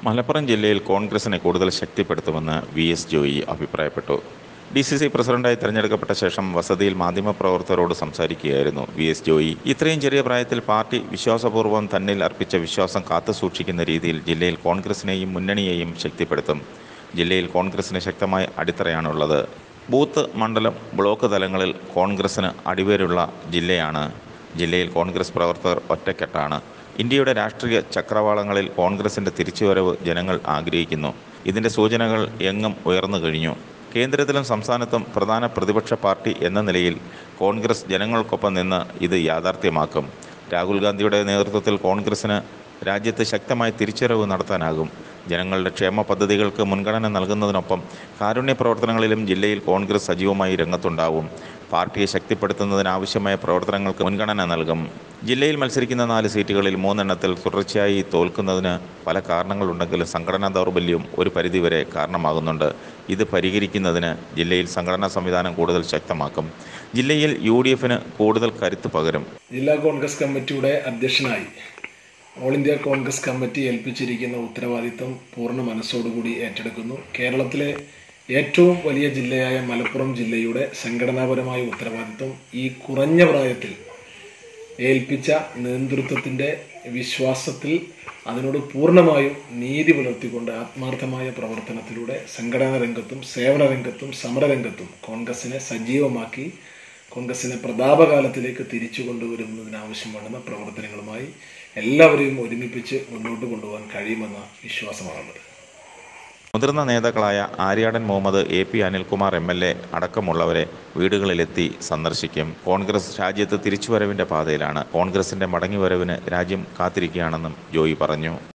മലപ്പുറം ജില്ലയിൽ കോൺഗ്രസിനെ കൂടുതൽ ശക്തിപ്പെടുത്തുമെന്ന് വി എസ് ജോയി അഭിപ്രായപ്പെട്ടു ഡി സി സി പ്രസിഡന്റായി തെരഞ്ഞെടുക്കപ്പെട്ട ശേഷം വസതിയിൽ മാധ്യമപ്രവർത്തകരോട് സംസാരിക്കുകയായിരുന്നു വി എസ് ജോയി ഇത്രയും ചെറിയ പ്രായത്തിൽ പാർട്ടി വിശ്വാസപൂർവ്വം തന്നിൽ അർപ്പിച്ച വിശ്വാസം കാത്തുസൂക്ഷിക്കുന്ന രീതിയിൽ ജില്ലയിൽ കോൺഗ്രസിനെയും മുന്നണിയെയും ശക്തിപ്പെടുത്തും ജില്ലയിൽ കോൺഗ്രസിന് ശക്തമായ അടിത്തറയാണുള്ളത് ബൂത്ത് മണ്ഡലം ബ്ലോക്ക് തലങ്ങളിൽ കോൺഗ്രസിന് അടിവേരുള്ള ജില്ലയാണ് ജില്ലയിൽ കോൺഗ്രസ് പ്രവർത്തകർ ഒറ്റക്കെട്ടാണ് ഇന്ത്യയുടെ രാഷ്ട്രീയ ചക്രവാളങ്ങളിൽ കോൺഗ്രസിൻ്റെ തിരിച്ചുവരവ് ജനങ്ങൾ ആഗ്രഹിക്കുന്നു ഇതിൻ്റെ സൂചനകൾ എങ്ങും ഉയർന്നു കഴിഞ്ഞു കേന്ദ്രത്തിലും സംസ്ഥാനത്തും പ്രധാന പ്രതിപക്ഷ പാർട്ടി എന്ന നിലയിൽ കോൺഗ്രസ് ജനങ്ങൾക്കൊപ്പം നിന്ന് ഇത് യാഥാർത്ഥ്യമാക്കും രാഹുൽ ഗാന്ധിയുടെ നേതൃത്വത്തിൽ കോൺഗ്രസിന് രാജ്യത്ത് ശക്തമായ തിരിച്ചുവരവ് നടത്താനാകും ജനങ്ങളുടെ ക്ഷേമ പദ്ധതികൾക്ക് മുൻഗണന നൽകുന്നതിനൊപ്പം കാരുണ്യ പ്രവർത്തനങ്ങളിലും ജില്ലയിൽ കോൺഗ്രസ് സജീവമായി രംഗത്തുണ്ടാവും പാർട്ടിയെ ശക്തിപ്പെടുത്തുന്നതിനാവശ്യമായ പ്രവർത്തനങ്ങൾക്ക് മുൻഗണന നൽകും ജില്ലയിൽ മത്സരിക്കുന്ന നാല് സീറ്റുകളിൽ മൂന്നെണ്ണത്തിൽ തുടർച്ചയായി തോൽക്കുന്നതിന് പല കാരണങ്ങളുണ്ടെങ്കിലും സംഘടനാ ദൗർബല്യവും ഒരു പരിധിവരെ കാരണമാകുന്നുണ്ട് ഇത് പരിഹരിക്കുന്നതിന് ജില്ലയിൽ സംഘടനാ സംവിധാനം കൂടുതൽ ശക്തമാക്കും ജില്ലയിൽ യു ഡി എഫിന് കൂടുതൽ കരുത്ത് പകരും ജില്ലാ കോൺഗ്രസ് കമ്മിറ്റിയുടെ അധ്യക്ഷനായി ഓൾ ഇന്ത്യ കോൺഗ്രസ് കമ്മിറ്റി ഏൽപ്പിച്ചിരിക്കുന്ന ഉത്തരവാദിത്തം പൂർണ്ണ മനസ്സോടുകൂടി ഏറ്റെടുക്കുന്നു കേരളത്തിലെ ഏറ്റവും വലിയ ജില്ലയായ മലപ്പുറം ജില്ലയുടെ സംഘടനാപരമായ ഉത്തരവാദിത്തം ഈ കുറഞ്ഞ പ്രായത്തിൽ ഏൽപ്പിച്ച നേതൃത്വത്തിൻ്റെ വിശ്വാസത്തിൽ അതിനോട് പൂർണ്ണമായും നീതി പുലർത്തിക്കൊണ്ട് ആത്മാർത്ഥമായ പ്രവർത്തനത്തിലൂടെ സംഘടനാ രംഗത്തും സേവന രംഗത്തും സമരരംഗത്തും കോൺഗ്രസിനെ സജീവമാക്കി കോൺഗ്രസിനെ പ്രതാപകാലത്തിലേക്ക് തിരിച്ചു കൊണ്ടുവരുന്നതിനാവശ്യമാണെന്ന പ്രവർത്തനങ്ങളുമായി എല്ലാവരെയും ഒരുമിപ്പിച്ച് മുന്നോട്ട് കൊണ്ടുപോകാൻ കഴിയുമെന്ന വിശ്വാസമാണുള്ളത് മുതിർന്ന നേതാക്കളായ Aryadan Muhammad A P Anilkumar M L A അടക്കമുള്ളവരെ വീടുകളിലെത്തി സന്ദർശിക്കും കോൺഗ്രസ് രാജ്യത്ത് തിരിച്ചുവരവിന്റെ പാതയിലാണ് കോൺഗ്രസിന്റെ മടങ്ങിവരവിന് രാജ്യം കാത്തിരിക്കുകയാണെന്നും ജോയി പറഞ്ഞു